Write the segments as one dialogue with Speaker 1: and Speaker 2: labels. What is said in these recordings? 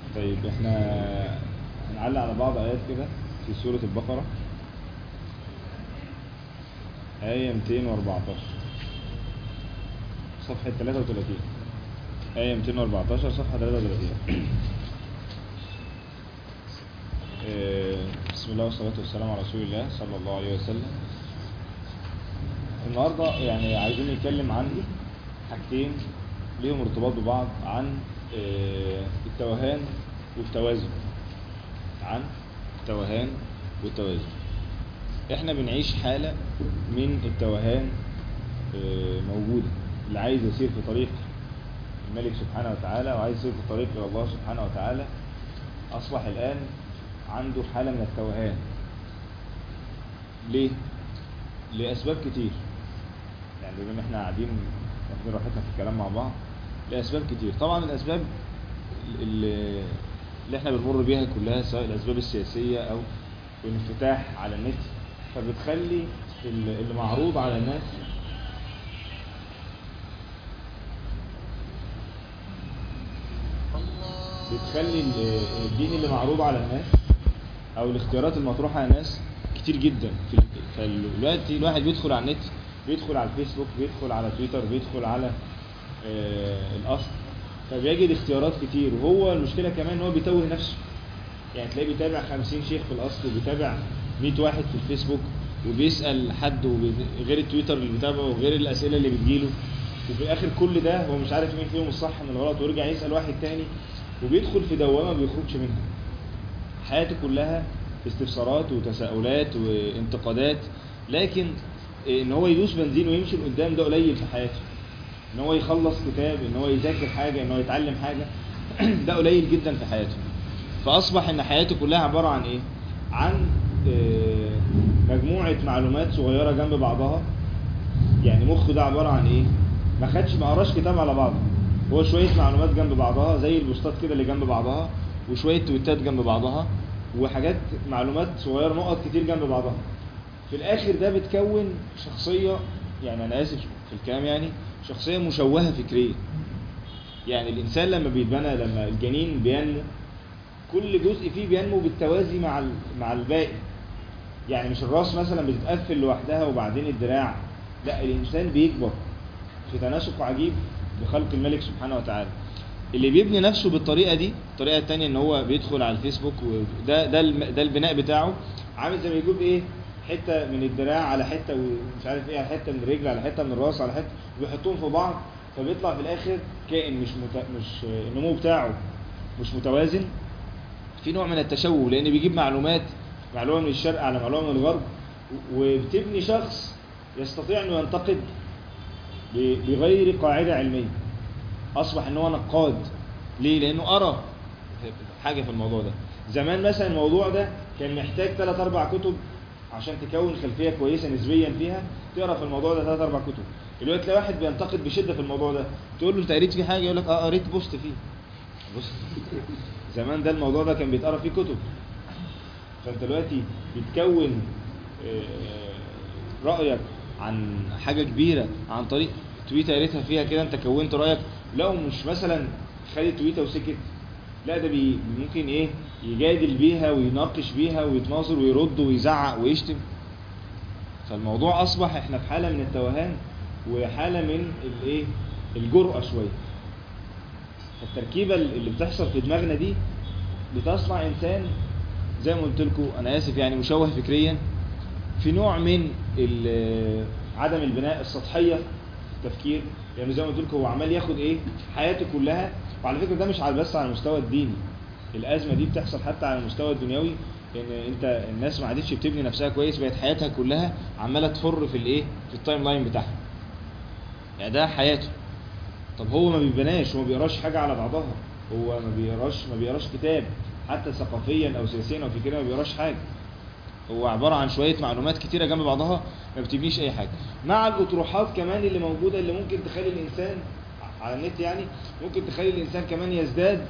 Speaker 1: طيب احنا هنعلق على بعض آيات كده في سورة البقرة آية 214 صفحة 33 آية 214 صفحة 33 آه، بسم الله والصلاة والسلام على رسول الله صلى الله عليه وسلم النهاردة يعني عايزين نتكلم عن حاجتين ليهم ارتباط ببعض عن آه، التوهان والتوازن عن التوهان والتوازن احنا بنعيش حالة من التوهان آه، موجودة اللي عايز يسير في طريق الملك سبحانه وتعالى وعايز يسير في طريق إلى الله سبحانه وتعالى أصبح الآن عنده حالة من التوهان ليه؟ لأسباب كتير يعني بما ان احنا قاعدين واخدين راحتنا في الكلام مع بعض لأسباب كتير طبعا الأسباب اللي, اللي احنا بنمر بيها كلها سواء الأسباب السياسية أو الانفتاح على النت فبتخلي ال- اللي معروض على الناس بتخلي ال- الدين اللي معروض على الناس او الاختيارات المطروحه على الناس كتير جدا في ال- فدلوقتي الواحد بيدخل على النت بيدخل على الفيسبوك بيدخل على تويتر بيدخل على آه، الاصل فبيجد اختيارات كتير وهو المشكله كمان ان هو بيتوه نفسه يعني تلاقيه بيتابع 50 شيخ في الاصل وبيتابع 100 واحد في الفيسبوك وبيسال حد وبي- غير التويتر اللي بيتابعه وغير الاسئله اللي بتجيله وفي الاخر كل ده هو مش عارف مين فيهم الصح من الغلط ويرجع يسال واحد تاني وبيدخل في دوامه ما بيخرجش منها حياته كلها استفسارات وتساؤلات وانتقادات لكن ان هو يدوس بنزين ويمشي لقدام ده قليل في حياته ان هو يخلص كتاب ان هو يذاكر حاجه ان هو يتعلم حاجه ده قليل جدا في حياته فاصبح ان حياته كلها عباره عن ايه عن آه، مجموعه معلومات صغيره جنب بعضها يعني مخه ده عباره عن ايه ما خدش ما قراش كتاب على بعضه هو شويه معلومات جنب بعضها زي البوستات كده اللي جنب بعضها وشويه تويتات جنب بعضها وحاجات معلومات صغيره نقط كتير جنب بعضها في الاخر ده بتكون شخصيه يعني انا اسف في الكلام يعني شخصيه مشوهه فكريا يعني الانسان لما بيتبنى لما الجنين بينمو كل جزء فيه بينمو بالتوازي مع ال- مع الباقي يعني مش الراس مثلا بتتقفل لوحدها وبعدين الدراع لا الانسان بيكبر في تناسق عجيب بخلق الملك سبحانه وتعالى اللي بيبني نفسه بالطريقه دي الطريقه التانية ان هو بيدخل على الفيسبوك وده ده الم- ده البناء بتاعه عامل زي ما يجيب ايه حته من الدراع على حته ومش عارف ايه على حته من الرجل على حته من الراس على حته ويحطهم في بعض فبيطلع في الاخر كائن مش مت... مش النمو بتاعه مش متوازن في نوع من التشوه لان بيجيب معلومات معلومه من الشرق على معلومه من الغرب و- وبتبني شخص يستطيع انه ينتقد ب- بغير قاعده علميه اصبح ان هو نقاد ليه لانه قرا حاجه في الموضوع ده زمان مثلا الموضوع ده كان محتاج 3 4 كتب عشان تكون خلفيه كويسه نسبيا فيها تقرا في الموضوع ده 3 4 كتب دلوقتي تلاقي واحد بينتقد بشده في الموضوع ده تقول له انت قريت فيه حاجه يقول لك اه قريت بوست فيه بص زمان ده الموضوع ده كان بيتقرا فيه كتب فانت دلوقتي بتكون آه، رايك عن حاجه كبيره عن طريق تويته قريتها فيها كده انت كونت رايك لا هو مش مثلا خد تويته وسكت لا ده بي ممكن ايه يجادل بيها ويناقش بيها ويتناظر ويرد ويزعق ويشتم فالموضوع اصبح احنا في حاله من التوهان وحاله من الايه الجرأه شويه فالتركيبه اللي بتحصل في دماغنا دي بتصنع انسان زي ما قلت لكم انا اسف يعني مشوه فكريا في نوع من ال- عدم البناء السطحيه في التفكير لانه زي ما قلت لكم هو عمال ياخد ايه حياته كلها وعلى فكره ده مش على بس على المستوى الديني الازمه دي بتحصل حتى على المستوى الدنيوي ان انت الناس ما عادتش بتبني نفسها كويس بقت حياتها كلها عماله تفر في الايه في التايم لاين بتاعها يعني ده حياته طب هو ما بيبناش هو ما بيقراش حاجه على بعضها هو ما بيقراش ما بيقراش كتاب حتى ثقافيا او سياسيا او فكريا ما بيقراش حاجه هو عباره عن شويه معلومات كتيره جنب بعضها ما بتبنيش اي حاجه مع الاطروحات كمان اللي موجوده اللي ممكن تخلي الانسان على النت يعني ممكن تخلي الانسان كمان يزداد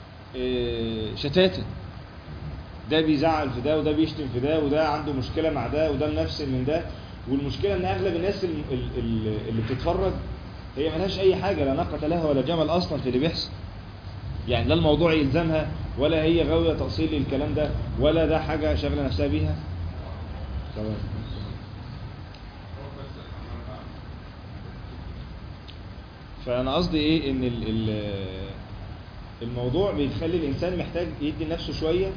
Speaker 1: آه، شتاتا ده بيزعل في ده وده بيشتم في ده وده عنده مشكله مع ده وده منفسن من ده والمشكله ان اغلب الناس ال- ال- ال- اللي بتتفرج هي ملهاش اي حاجه لا ناقه لها ولا جمل اصلا في اللي بيحصل يعني لا الموضوع يلزمها ولا هي غاويه تاصيل للكلام ده ولا ده حاجه شاغله نفسها بيها تمام فانا قصدي ايه ان ال ال الموضوع بيخلي الانسان محتاج يدي لنفسه شويه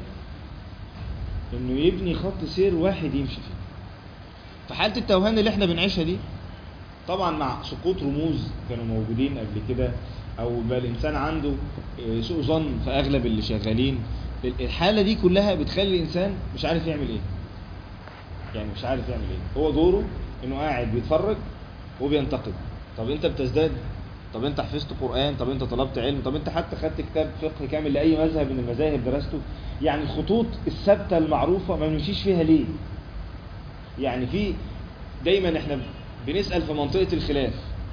Speaker 1: انه يبني خط سير واحد يمشي فيه فحاله التوهان اللي احنا بنعيشها دي طبعا مع سقوط رموز كانوا موجودين قبل كده او بقى الانسان عنده آه، سوء ظن في اغلب اللي شغالين الحاله دي كلها بتخلي الانسان مش عارف يعمل ايه يعني مش عارف يعمل ايه هو دوره انه قاعد بيتفرج وبينتقد طب انت بتزداد طب انت حفظت قرآن طب انت طلبت علم طب انت حتى خدت كتاب فقه كامل لأي مذهب من المذاهب درسته يعني الخطوط الثابتة المعروفة ما بنمشيش فيها ليه يعني في دايما احنا بنسأل في منطقة الخلاف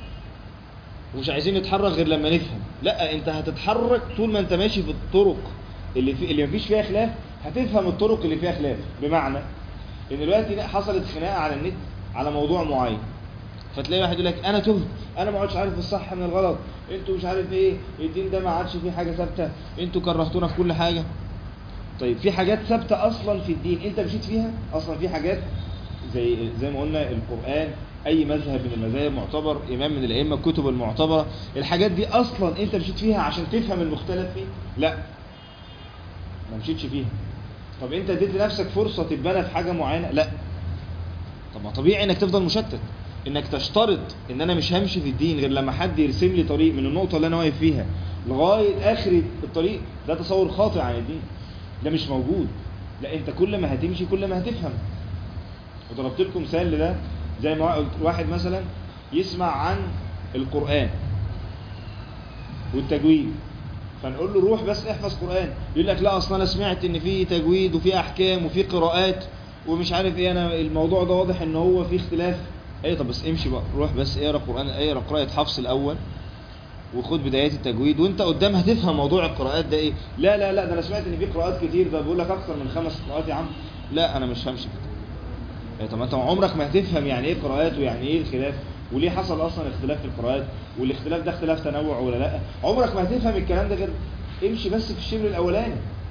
Speaker 1: ومش عايزين نتحرك غير لما نفهم لا انت هتتحرك طول ما انت ماشي في الطرق اللي في اللي مفيش فيها خلاف هتفهم الطرق اللي فيها خلاف بمعنى ان دلوقتي حصلت خناقه على النت على موضوع معين فتلاقي واحد يقول لك انا تهت انا ما عادش عارف الصح من الغلط انتوا مش عارف ايه الدين ده ما عادش فيه حاجه ثابته انتوا كرهتونا في كل حاجه طيب في حاجات ثابته اصلا في الدين انت مشيت فيها اصلا في حاجات زي زي ما قلنا القران اي مذهب من المذاهب معتبر امام من الائمه الكتب المعتبره الحاجات دي اصلا انت مشيت فيها عشان تفهم المختلف فيه لا ما مشيتش فيها طب انت اديت لنفسك فرصه تتبنى في حاجه معينه لا طب ما طبيعي انك تفضل مشتت انك تشترط ان انا مش همشي في الدين غير لما حد يرسم لي طريق من النقطه اللي انا واقف فيها لغايه اخر الطريق ده تصور خاطئ عن الدين ده مش موجود لا انت كل ما هتمشي كل ما هتفهم وضربت لكم مثال لده زي ما قلت واحد مثلا يسمع عن القرآن والتجويد فنقول له روح بس احفظ قرآن يقول لك لا اصلا انا سمعت ان في تجويد وفي احكام وفي قراءات ومش عارف ايه انا الموضوع ده واضح ان هو فيه اختلاف اي طب بس امشي بقى روح بس اقرا قرآن اقرا قراءة حفص الاول وخد بدايات التجويد وانت قدام هتفهم موضوع القراءات ده ايه لا لا لا ده انا سمعت ان في قراءات كتير ده بيقول لك اكتر من خمس قراءات يا عم لا انا مش همشي كده إيه طب ما انت عمرك ما هتفهم يعني ايه قراءات ويعني ايه الخلاف وليه حصل اصلا اختلاف في القراءات والاختلاف ده اختلاف تنوع ولا لا عمرك ما هتفهم الكلام ده غير امشي بس في الشبر الاولاني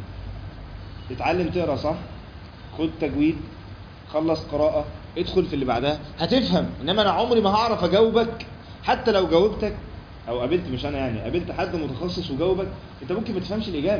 Speaker 1: اتعلم تقرا صح خد تجويد خلص قراءة ادخل في اللي بعدها هتفهم انما انا عمري ما هعرف اجاوبك حتى لو جاوبتك او قابلت مش انا يعني قابلت حد متخصص وجاوبك انت ممكن ما تفهمش الاجابه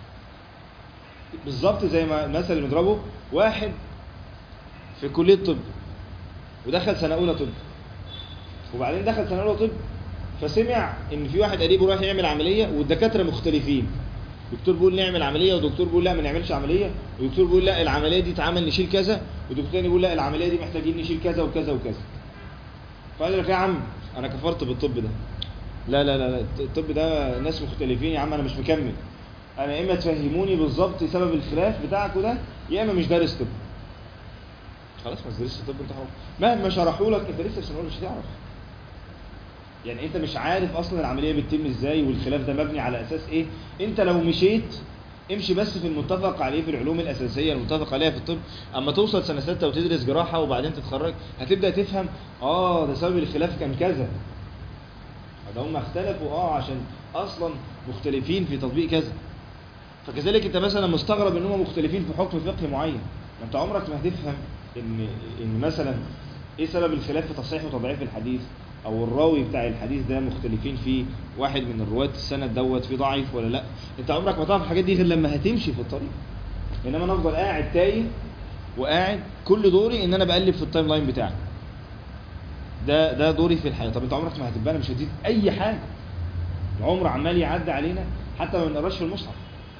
Speaker 1: بالظبط زي ما المثل اللي بنضربه واحد في كليه طب ودخل سنه اولى طب وبعدين دخل سنه اولى طب فسمع ان في واحد قريبه رايح يعمل عمليه والدكاتره مختلفين دكتور بيقول نعمل عمليه ودكتور بيقول لا ما نعملش عمليه ودكتور بيقول لا العمليه دي اتعمل نشيل كذا ودكتور تاني بيقول لا العمليه دي محتاجين نشيل كذا وكذا وكذا فقال لك يا عم انا كفرت بالطب ده لا لا لا لا الطب ده ناس مختلفين يا عم انا مش مكمل انا يا اما تفهموني بالظبط سبب الخلاف بتاعكوا ده يا اما مش دارس طب خلاص ما تدرسش طب انت حر مهما شرحوا لك انت لسه في سنه مش هتعرف يعني انت مش عارف اصلا العمليه بتتم ازاي والخلاف ده مبني على اساس ايه انت لو مشيت امشي بس في المتفق عليه في العلوم الاساسيه المتفق عليها في الطب اما توصل سنه سته وتدرس جراحه وبعدين تتخرج هتبدا تفهم اه ده سبب الخلاف كان كذا ده هم اختلفوا اه عشان اصلا مختلفين في تطبيق كذا فكذلك انت مثلا مستغرب ان هم مختلفين في حكم فقهي معين ما انت عمرك ما هتفهم ان ان مثلا ايه سبب الخلاف في تصحيح وتضعيف الحديث او الراوي بتاع الحديث ده مختلفين فيه واحد من الرواة السند دوت فيه ضعيف ولا لا انت عمرك ما تعرف الحاجات دي غير لما هتمشي في الطريق انما انا افضل قاعد تايه وقاعد كل دوري ان انا بقلب في التايم لاين بتاعي ده ده دوري في الحياه طب انت عمرك ما هتبقى مش هتزيد اي حاجه العمر عمال يعدي علينا حتى ما بنقراش في المصحف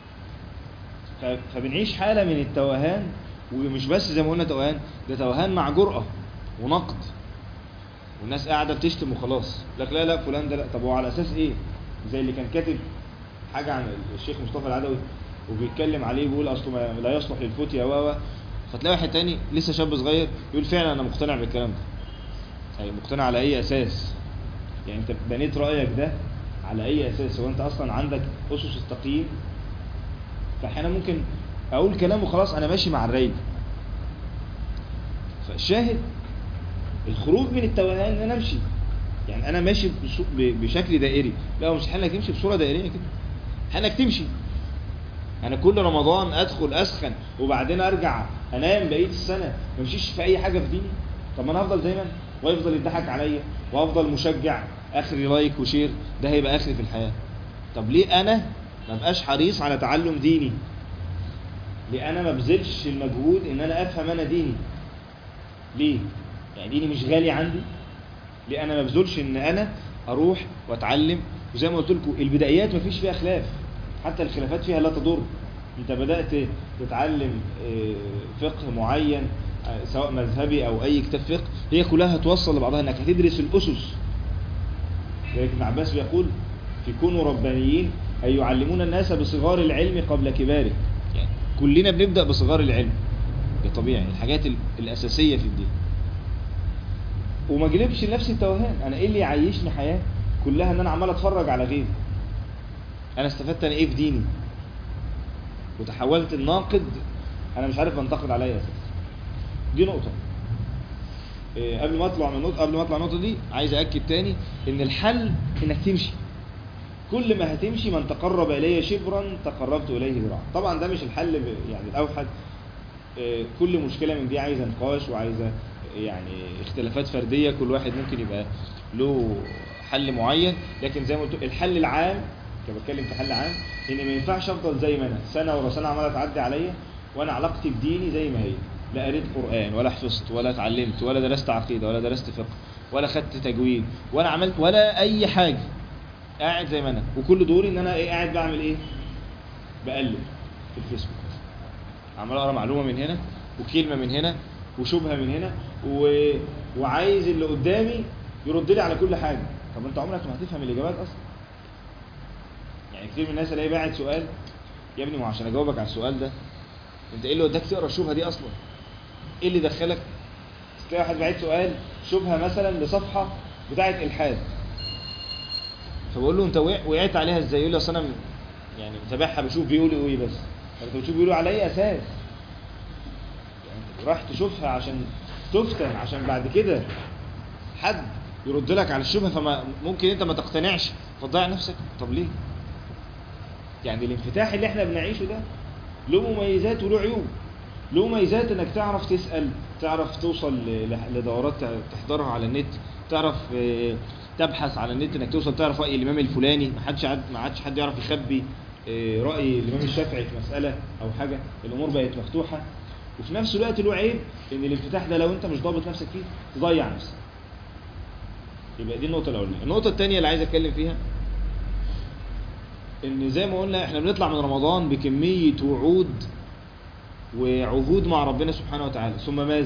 Speaker 1: ف- فبنعيش حاله من التوهان ومش بس زي ما قلنا توهان ده توهان مع جرأة ونقد والناس قاعده بتشتم وخلاص لك لا لا فلان ده لا طب هو على اساس ايه زي اللي كان كاتب حاجه عن الشيخ مصطفى العدوي وبيتكلم عليه بيقول اصله ما- لا يصلح للفتيا و و فتلاقي واحد تاني لسه شاب صغير يقول فعلا انا مقتنع بالكلام ده يعني مقتنع على اي اساس يعني انت بنيت رايك ده على اي اساس هو انت اصلا عندك اسس التقييم فاحيانا ممكن اقول كلام وخلاص انا ماشي مع الراي فالشاهد الخروج من التوهان ان انا امشي يعني انا ماشي بصو- ب- بشكل دائري لا هو مش حالك تمشي بصوره دائريه كده حالك تمشي انا كل رمضان ادخل اسخن وبعدين ارجع انام بقيه السنه ما امشيش في اي حاجه في ديني طب ما انا هفضل زي ما انا ويفضل يضحك عليا وافضل مشجع اخري لايك وشير ده هيبقى اخري في الحياه طب ليه انا ما بقاش حريص على تعلم ديني ليه انا ما بذلش المجهود ان انا افهم انا ديني ليه يعني ديني مش غالي عندي ليه انا ما بذلش ان انا اروح واتعلم وزي ما قلت لكم البدايات ما فيش فيها خلاف حتى الخلافات فيها لا تضر انت بدات تتعلم آه، فقه معين آه، سواء مذهبي او اي كتاب فقه هي كلها هتوصل لبعضها انك هتدرس الاسس لذلك ابن عباس بيقول في كونوا ربانيين أي يعلمون الناس بصغار العلم قبل كباره يعني كلنا بنبدأ بصغار العلم ده طبيعي الحاجات ال- الأساسية في الدين وما اجلبش لنفسي التوهان انا ايه اللي يعيشني حياة كلها ان انا عمال اتفرج على غيري انا استفدت انا ايه في ديني وتحولت الناقد انا مش عارف بنتقد على اي اساس دي نقطة إيه، قبل ما اطلع من النقطة قبل ما اطلع من النقطة دي عايز اكد تاني ان الحل انك تمشي كل ما هتمشي من تقرب الي شبرا تقربت اليه ذراعا طبعا ده مش الحل ب- يعني الاوحد إيه، كل مشكلة من دي عايزة نقاش وعايزة يعني اختلافات فردية كل واحد ممكن يبقى له حل معين لكن زي ما قلت الحل العام كنت بتكلم كحل عام ان ما ينفعش افضل زي ما انا سنة ورا سنة عمالة تعدي عليا وانا علاقتي بديني زي ما هي لا قريت قرآن ولا حفظت ولا اتعلمت ولا درست عقيدة ولا درست فقه ولا خدت تجويد ولا عملت ولا اي حاجة قاعد زي ما انا وكل دوري ان انا ايه قاعد بعمل ايه بقلب في الفيسبوك عمال اقرا معلومه من هنا وكلمه من هنا وشبهه من هنا و... وعايز اللي قدامي يرد لي على كل حاجه طب انت عمرك ما هتفهم الاجابات اصلا يعني كتير من الناس الاقي باعت سؤال يا ابني ما هو عشان اجاوبك على السؤال ده انت ايه اللي وداك تقرا الشبهه دي اصلا ايه اللي دخلك تلاقي واحد باعت سؤال شبهه مثلا لصفحه بتاعه الحاد فبقول له انت وقع- وقعت عليها ازاي يقول لي اصل انا م- يعني متابعها بشوف بيقولوا ايه بس طب انت بتشوف بيقولوا على اي اساس يعني انت رايح تشوفها عشان تفتن عشان بعد كده حد يرد لك على الشبهه فما ممكن انت ما تقتنعش فتضيع نفسك طب ليه يعني الانفتاح اللي احنا بنعيشه ده له مميزات وله عيوب له مميزات انك تعرف تسأل تعرف توصل ل- لدورات تحضرها على النت تعرف آه، تبحث على النت انك توصل تعرف رأي الامام الفلاني ما حدش عاد ما عادش حد يعرف يخبي آه، رأي الامام الشافعي في مسألة او حاجة الامور بقت مفتوحة وفي نفس الوقت له عيب ان الانفتاح ده لو انت مش ضابط نفسك فيه تضيع نفسك يبقى دي النقطة الأولانية النقطة الثانية اللي عايز أتكلم فيها إن زي ما قلنا إحنا بنطلع من رمضان بكمية وعود وعهود مع ربنا سبحانه وتعالى ثم ماذا؟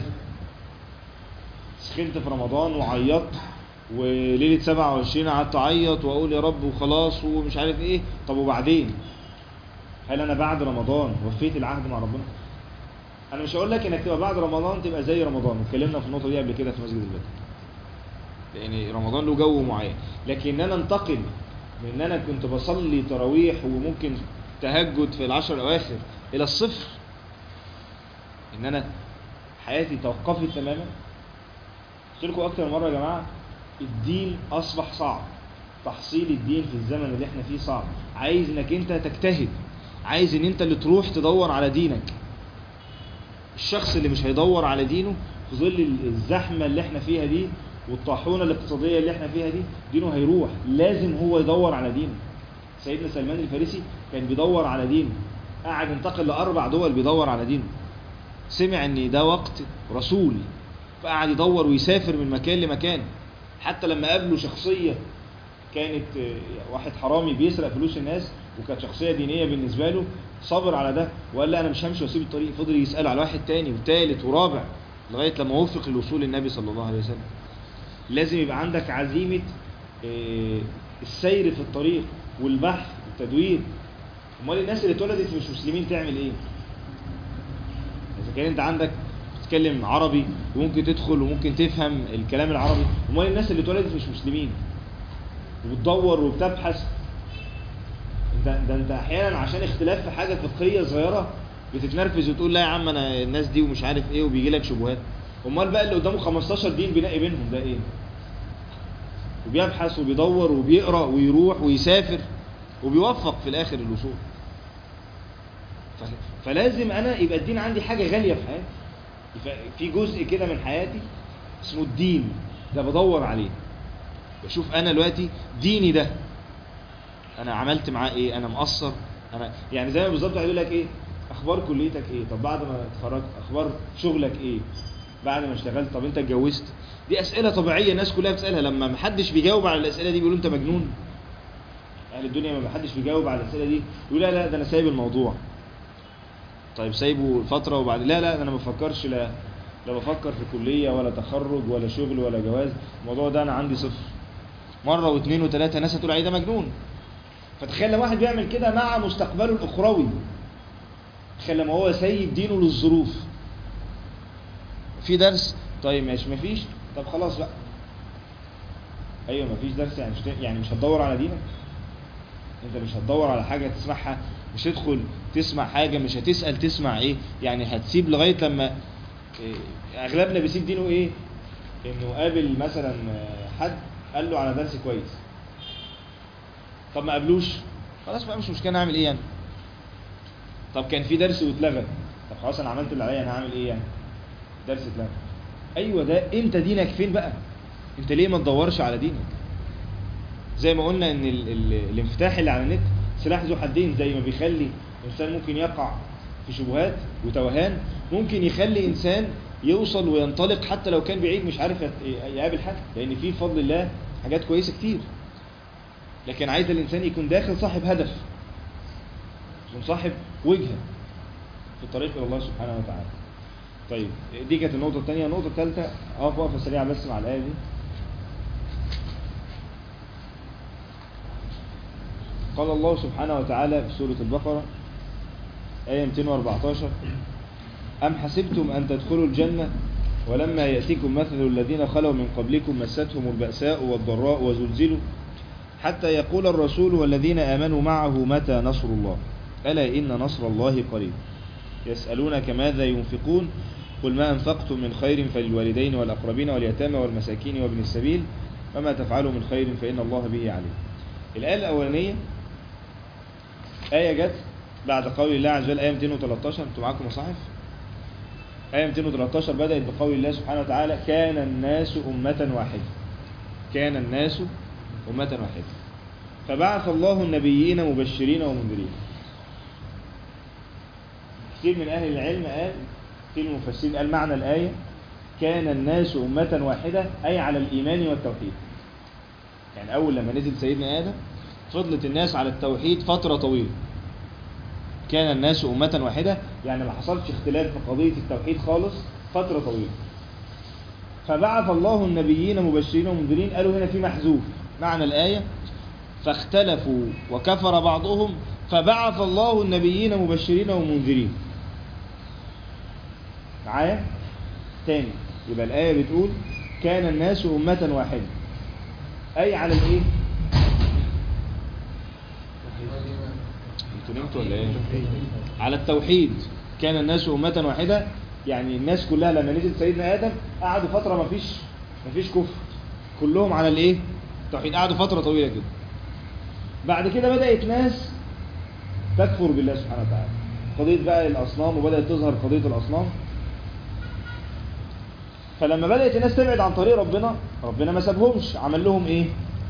Speaker 1: سخنت في رمضان وعيطت وليلة 27 قعدت أعيط وأقول يا رب وخلاص ومش عارف إيه طب وبعدين؟ هل أنا بعد رمضان وفيت العهد مع ربنا؟ أنا مش هقول لك إنك تبقى بعد رمضان تبقى زي رمضان واتكلمنا في النقطة دي قبل كده في مسجد البدر لان رمضان له جو معين لكن انا انتقل من ان انا كنت بصلي تراويح وممكن تهجد في العشر الاواخر الى الصفر ان انا حياتي توقفت تماما قلت لكم اكتر من مره يا جماعه الدين اصبح صعب تحصيل الدين في الزمن اللي احنا فيه صعب عايز انك انت تجتهد عايز ان انت اللي تروح تدور على دينك الشخص اللي مش هيدور على دينه في ظل الزحمة اللي احنا فيها دي والطاحونة الاقتصادية اللي احنا فيها دي دينه هيروح لازم هو يدور على دينه سيدنا سلمان الفارسي كان بيدور على دينه قاعد انتقل لأربع دول بيدور على دينه سمع ان ده وقت رسول فقعد يدور ويسافر من مكان لمكان حتى لما قابله شخصية كانت آه، واحد حرامي بيسرق فلوس الناس وكانت شخصية دينية بالنسبة له صبر على ده وقال لا انا مش همشي واسيب الطريق فضل يسأل على واحد تاني وتالت ورابع لغاية لما وفق لوصول النبي صلى الله عليه وسلم لازم يبقى عندك عزيمة آه، السير في الطريق والبحث والتدوير امال الناس اللي اتولدت مش مسلمين تعمل ايه اذا كان انت عندك تتكلم عربي وممكن تدخل وممكن تفهم الكلام العربي امال الناس اللي اتولدت مش مسلمين وبتدور وبتبحث انت ده انت احيانا عشان اختلاف في حاجه فقهيه صغيره بتتنرفز وتقول لا يا عم انا الناس دي ومش عارف ايه وبيجي لك شبهات امال بقى اللي قدامه 15 دين بينقي بينهم ده ايه وبيبحث وبيدور وبيقرا ويروح ويسافر وبيوفق في الاخر الوصول ف- فلازم انا يبقى الدين عندي حاجه غاليه في حياتي ف- في جزء كده من حياتي اسمه الدين ده بدور عليه بشوف انا دلوقتي ديني ده انا عملت معاه ايه انا مقصر انا يعني زي ما بالظبط هيقول لك ايه اخبار كليتك ايه طب بعد ما اتخرجت اخبار شغلك ايه بعد ما اشتغلت طب انت اتجوزت دي اسئله طبيعيه الناس كلها بتسالها لما محدش بيجاوب على الاسئله دي بيقولوا انت مجنون اهل الدنيا ما حدش بيجاوب على الاسئله دي يقول لا لا ده انا سايب الموضوع طيب سايبه فتره وبعد لا لا ده انا ما بفكرش لا لا بفكر في كليه ولا تخرج ولا شغل ولا جواز الموضوع ده انا عندي صفر مره واثنين وثلاثه ناس هتقول عليه ده مجنون فتخيل لما واحد بيعمل كده مع مستقبله الاخروي تخيل لما هو سايب دينه للظروف في درس طيب ماشي مفيش طب خلاص بقى ايوه مفيش درس يعني مش ت- يعني مش هتدور على دينك انت مش هتدور على حاجه تسمعها مش تدخل تسمع حاجه مش هتسال تسمع ايه يعني هتسيب لغايه لما إيه، اغلبنا بيسيب دينه ايه انه قابل مثلا آه، حد قال له على درس كويس طب ما قابلوش خلاص بقى مش مشكله اعمل ايه يعني طب كان في درس واتلغى طب خلاص انا عملت اللي عليا انا هعمل ايه يعني درس اتلغى ايوه ده انت دينك فين بقى انت ليه ما تدورش على دينك زي ما قلنا ان ال ال الانفتاح اللي على النت سلاح ذو حدين زي ما بيخلي انسان ممكن يقع في شبهات وتوهان ممكن يخلي انسان يوصل وينطلق حتى لو كان بعيد مش عارف يت- يقابل حد لان في بفضل الله حاجات كويسه كتير لكن عايز الانسان يكون داخل صاحب هدف يكون صاحب وجهه في الطريق الى الله سبحانه وتعالى طيب دي كانت النقطه الثانيه النقطه الثالثه اقف وقفه سريعه بس مع الايه دي قال الله سبحانه وتعالى في سورة البقرة آية 214 أم حسبتم أن تدخلوا الجنة ولما يأتيكم مثل الذين خلوا من قبلكم مستهم البأساء والضراء وزلزلوا حتى يقول الرسول والذين آمنوا معه متى نصر الله ألا إن نصر الله قريب يسألونك ماذا ينفقون قل ما أنفقتم من خير فللوالدين والأقربين واليتامى والمساكين وابن السبيل وما تفعلوا من خير فإن الله به عليم الآية الأولانية آية جت بعد قول الله عز وجل آية 213 انتوا معاكم مصاحف آية 213 بدأت بقول الله سبحانه وتعالى كان الناس أمة واحدة كان الناس أمة واحدة فبعث الله النبيين مبشرين ومنذرين كثير من أهل العلم قال كثير من المفسرين قال معنى الآية كان الناس أمة واحدة أي على الإيمان والتوحيد يعني أول لما نزل سيدنا آدم فضلت الناس على التوحيد فترة طويلة كان الناس أمة واحدة يعني ما حصلش اختلاف في قضية التوحيد خالص فترة طويلة فبعث الله النبيين مبشرين ومنذرين قالوا هنا في محذوف معنى الآية فاختلفوا وكفر بعضهم فبعث الله النبيين مبشرين ومنذرين معايا تاني يبقى الآية بتقول كان الناس أمة واحدة أي على الإيه انتوا نمتوا ولا ايه على التوحيد كان الناس أمة واحدة يعني الناس كلها لما نزل سيدنا آدم قعدوا فترة ما فيش ما فيش كفر كلهم على الايه التوحيد قعدوا فترة طويلة كده بعد كده بدأت ناس تكفر بالله سبحانه وتعالى قضية بقى الأصنام وبدأت تظهر قضية الأصنام فلما بدأت الناس تبعد عن طريق ربنا ربنا ما سابهمش عمل لهم ايه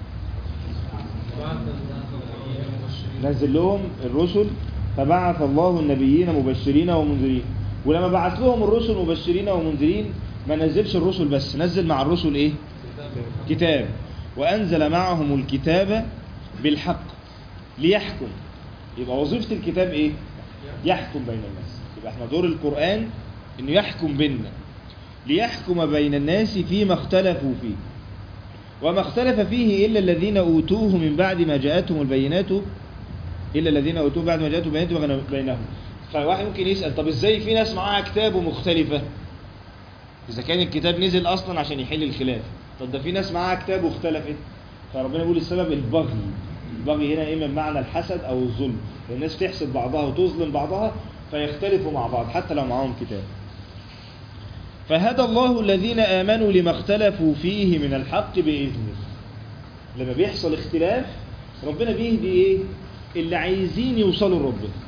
Speaker 1: نزل لهم الرسل فبعث الله النبيين مبشرين ومنذرين ولما بعث لهم الرسل مبشرين ومنذرين ما نزلش الرسل بس نزل مع الرسل ايه كتاب وأنزل معهم الكتاب بالحق ليحكم يبقى وظيفة الكتاب ايه يحكم بين الناس يبقى احنا دور القرآن انه يحكم بيننا ليحكم بين الناس فيما اختلفوا فيه وما اختلف فيه إلا الذين أوتوه من بعد ما جاءتهم البينات إلا الذين أوتوه بعد ما جاءتهم البينات وغنى بينهم فواحد ممكن يسأل طب إزاي في ناس معاها كتاب ومختلفة إذا كان الكتاب نزل أصلا عشان يحل الخلاف طب ده في ناس معاها كتاب واختلفت فربنا يقول السبب البغي البغي هنا إما بمعنى الحسد أو الظلم الناس تحسد بعضها وتظلم بعضها فيختلفوا مع بعض حتى لو معاهم كتاب فهدى الله الذين آمنوا لما اختلفوا فيه من الحق بإذنه لما بيحصل اختلاف ربنا بيهدي ايه اللي عايزين يوصلوا لربنا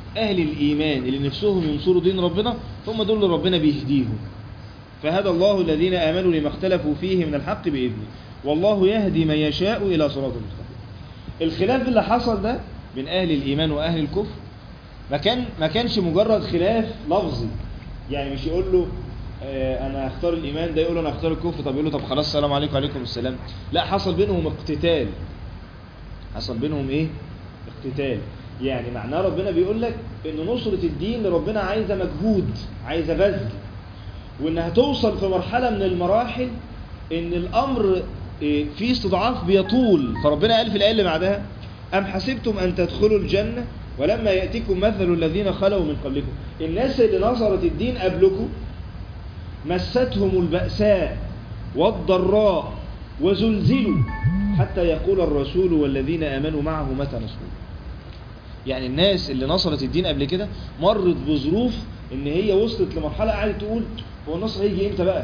Speaker 1: أهل الإيمان اللي نفسهم ينصروا دين ربنا هم دول اللي ربنا بيهديهم فهدى الله الذين آمنوا لما اختلفوا فيه من الحق بإذنه والله يهدي من يشاء إلى صراط مستقيم الخلاف اللي حصل ده بين أهل الإيمان وأهل الكفر ما كان ما كانش مجرد خلاف لفظي يعني مش يقول له آه، انا هختار الايمان ده يقول له انا هختار الكفر طب يقول له طب خلاص السلام عليكم وعليكم السلام لا حصل بينهم اقتتال حصل بينهم ايه اقتتال يعني معناه ربنا بيقول لك ان نصرة الدين ربنا عايزة مجهود عايزة بذل وانها توصل في مرحلة من المراحل ان الامر إيه، فيه استضعاف بيطول فربنا قال في الآية اللي بعدها أم حسبتم أن تدخلوا الجنة ولما يأتيكم مثل الذين خلوا من قبلكم الناس اللي نصرت الدين قبلكم مستهم البأساء والضراء وزلزلوا حتى يقول الرسول والذين آمنوا معه متى نصر الله يعني الناس اللي نصرت الدين قبل كده مرت بظروف ان هي وصلت لمرحلة قاعدة تقول هو النصر هيجي امتى بقى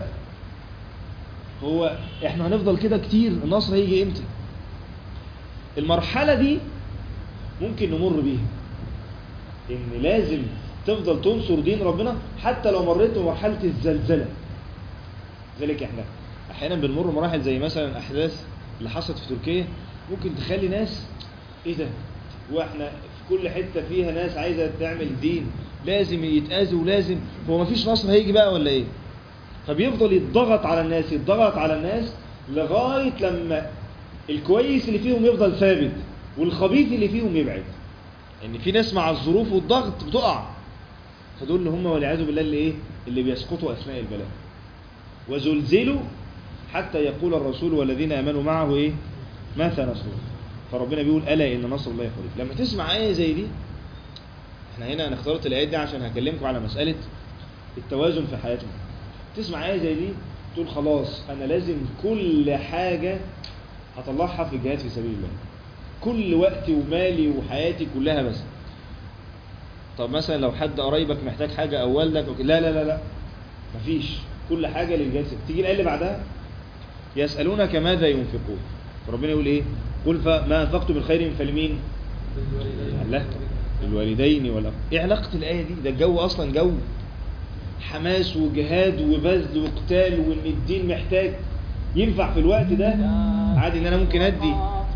Speaker 1: هو احنا هنفضل كده كتير النصر هيجي امتى المرحلة دي ممكن نمر بيها ان لازم تفضل تنصر دين ربنا حتى لو مريت بمرحلة الزلزلة ذلك احنا احيانا بنمر مراحل زي مثلا احداث اللي حصلت في تركيا ممكن تخلي ناس ايه ده واحنا في كل حتة فيها ناس عايزة تعمل دين لازم يتأذوا ولازم هو مفيش نصر هيجي بقى ولا ايه فبيفضل يتضغط على الناس يتضغط على الناس لغاية لما الكويس اللي فيهم يفضل ثابت والخبيث اللي فيهم يبعد ان في ناس مع الظروف والضغط بتقع فدول اللي هم والعياذ بالله اللي ايه اللي بيسقطوا اثناء البلاء وزلزلوا حتى يقول الرسول والذين امنوا معه ايه متى نصر الله فربنا بيقول الا ان نصر الله قريب لما تسمع ايه زي دي احنا هنا انا اخترت الايات دي عشان هكلمكم على مساله التوازن في حياتنا تسمع ايه زي دي تقول خلاص انا لازم كل حاجه هطلعها في الجهاد في سبيل الله كل وقتي ومالي وحياتي كلها بس طب مثلا لو حد قرايبك محتاج حاجه او والدك أو كده، لا لا لا لا مفيش كل حاجه للجهاد في- تيجي الايه اللي بعدها يسالونك ماذا ينفقون ربنا يقول ايه قل فما انفقتم من خير فلمين الله الوالدين ولا ايه علاقه الايه دي ده الجو اصلا جو حماس وجهاد وبذل وقتال وان الدين محتاج ينفع في الوقت ده عادي ان انا ممكن ادي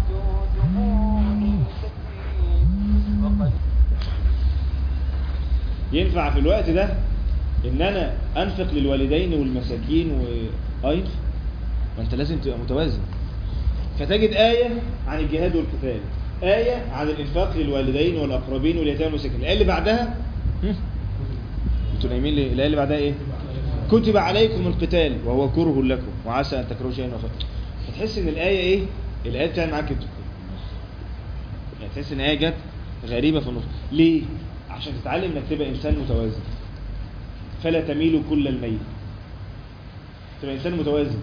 Speaker 1: ينفع في الوقت ده ان انا انفق للوالدين والمساكين و اه ينفع ما انت لازم تبقى متوازن فتجد آية عن الجهاد والقتال آية عن الإنفاق للوالدين والأقربين واليتامى والمساكين الآية اللي بعدها هم؟ انتوا نايمين ليه؟ الآية اللي بعدها إيه؟ كتب عليكم القتال وهو كره لكم وعسى أن تكرهوا شيئا وخيرا فتحس إن الآية إيه؟ الآية بتعمل معاك كده يعني تحس إن آية جت غريبة في النص ليه؟ عشان تتعلم إنك تبقى إنسان متوازن فلا تميل كل الميل تبقى إنسان متوازن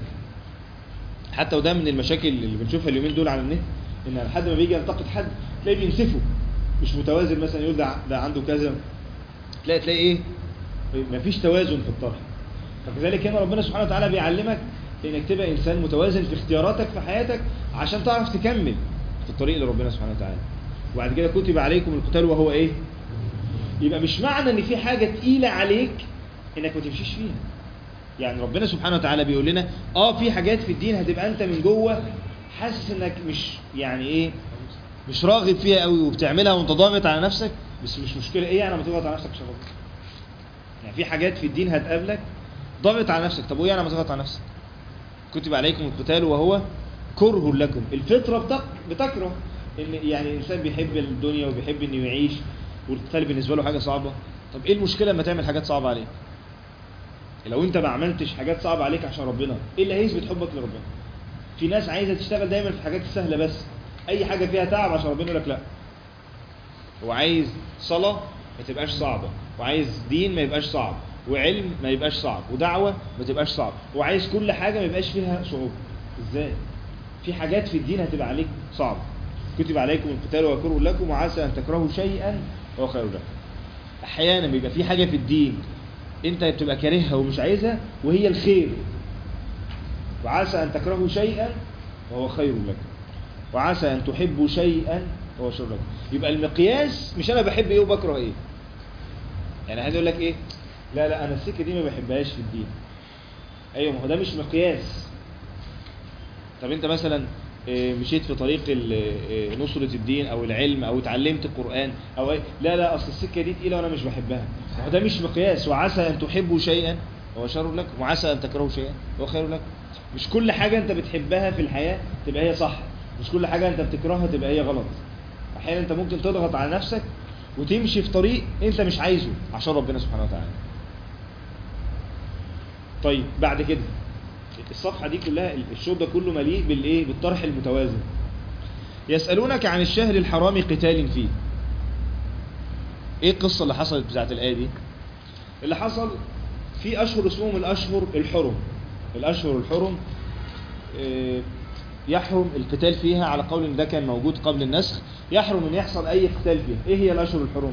Speaker 1: حتى وده من المشاكل اللي بنشوفها اليومين دول على النت ان لحد ما بيجي ينتقد حد تلاقيه بينسفه مش متوازن مثلا يقول ده ده عنده كذا تلاقي تلاقي ايه مفيش توازن في الطرح فكذلك هنا ربنا سبحانه وتعالى بيعلمك انك تبقى انسان متوازن في اختياراتك في حياتك عشان تعرف تكمل في الطريق لربنا سبحانه وتعالى وبعد كده كتب عليكم القتال وهو ايه يبقى مش معنى ان في حاجه تقيله عليك انك ما تمشيش فيها يعني ربنا سبحانه وتعالى بيقول لنا اه في حاجات في الدين هتبقى انت من جوه حاسس انك مش يعني ايه مش راغب فيها قوي وبتعملها وانت ضاغط على نفسك بس مش مشكله ايه يعني لما تضغط على نفسك عشان ربنا يعني في حاجات في الدين هتقابلك ضاغط على نفسك طب وايه يعني لما تضغط على نفسك كتب عليكم القتال وهو كره لكم الفطره بتك... بتكره ان يعني الانسان بيحب الدنيا وبيحب انه يعيش والقتال بالنسبه له حاجه صعبه طب ايه المشكله لما تعمل حاجات صعبه عليك لو انت ما عملتش حاجات صعبة عليك عشان ربنا ايه اللي هيثبت حبك لربنا في ناس عايزة تشتغل دايما في الحاجات السهلة بس اي حاجة فيها تعب عشان ربنا يقول لك لا هو عايز صلاة ما تبقاش صعبة وعايز دين ما يبقاش صعب وعلم ما يبقاش صعب ودعوة ما تبقاش صعب وعايز كل حاجة ما يبقاش فيها صعوبة ازاي في حاجات في الدين هتبقى عليك صعبة كتب عليكم القتال وكره لكم وعسى ان تكرهوا شيئا وهو خير لكم احيانا بيبقى في حاجة في الدين انت بتبقى كارهها ومش عايزها وهي الخير وعسى ان تكرهوا شيئا وهو خير لكم وعسى ان تحبوا شيئا وهو شر لكم يبقى المقياس مش انا بحب ايه وبكره ايه يعني عايز اقول لك ايه لا لا انا السكه دي ما بحبهاش في الدين ايوه ما هو ده مش مقياس طب انت مثلا إيه، مشيت في طريق ال- إيه، نصرة الدين او العلم او اتعلمت القرآن او ايه لا لا اصل السكة دي تقيلة وانا مش بحبها ما هو ده مش مقياس وعسى ان تحبوا شيئا هو شر لكم وعسى ان تكرهوا شيئا هو خير لكم مش كل حاجة انت بتحبها في الحياة تبقى هي صح مش كل حاجة انت بتكرهها تبقى هي غلط احيانا انت ممكن تضغط على نفسك وتمشي في طريق انت مش عايزه عشان ربنا سبحانه وتعالى طيب بعد كده الصفحة دي كلها الشوط ده كله مليء بالايه بالطرح المتوازن يسألونك عن الشهر الحرام قتال فيه ايه القصة اللي حصلت بتاعت الآية دي اللي حصل في أشهر اسمهم الأشهر الحرم الأشهر الحرم آه، يحرم القتال فيها على قول ان ده كان موجود قبل النسخ يحرم ان يحصل اي قتال فيها ايه هي الاشهر الحرم